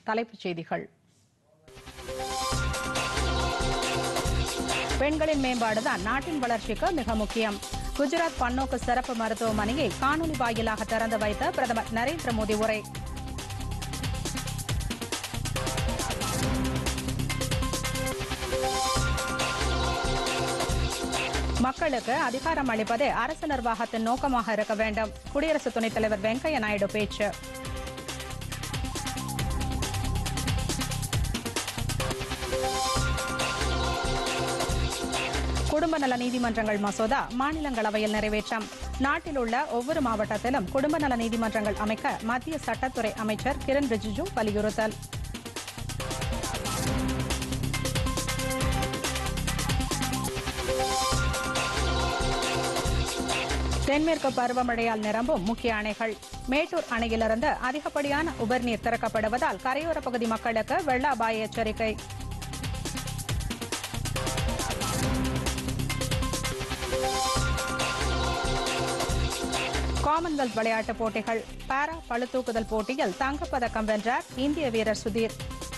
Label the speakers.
Speaker 1: தலைப்புச் செய்திகள் பெண்களின் மேம்பாடுதான் நாட்டின் வளர்ச்சிக்கு மிக முக்கியம் குஜராத் பன்னோக்கு சிறப்பு மருத்துவமனையை காணொலி வாயிலாக திறந்து வைத்த பிரதமர் நரேந்திர மோடி உரை மக்களுக்கு அதிகாரம் அளிப்பதே அரசு நிர்வாகத்தின் நோக்கமாக இருக்க வேண்டும் குடியரசு துணைத் தலைவர் வெங்கையா நாயுடு பேச்சு குடும்ப நல நீதிமன்றங்கள் மசோதா மாநிலங்களவையில் நிறைவேற்றம் நாட்டில் உள்ள ஒவ்வொரு மாவட்டத்திலும் குடும்ப நல நீதிமன்றங்கள் அமைக்க மத்திய சட்டத்துறை அமைச்சர் கிரண் ரிஜிஜு வலியுறுத்தல் தென்மேற்கு பருவமழையால் நிரம்பும் முக்கிய அணைகள் மேட்டூர் அணையிலிருந்து அதிகப்படியான உபரிநீர் திறக்கப்படுவதால் கரையோர பகுதி மக்களுக்கு வெள்ள அபாய எச்சரிக்கை காமன்வெல்த் விளையாட்டுப் போட்டிகள் பாரா பளுதூக்குதல் போட்டியில் தங்கப்பதக்கம் வென்றார் இந்திய வீரர் சுதீர்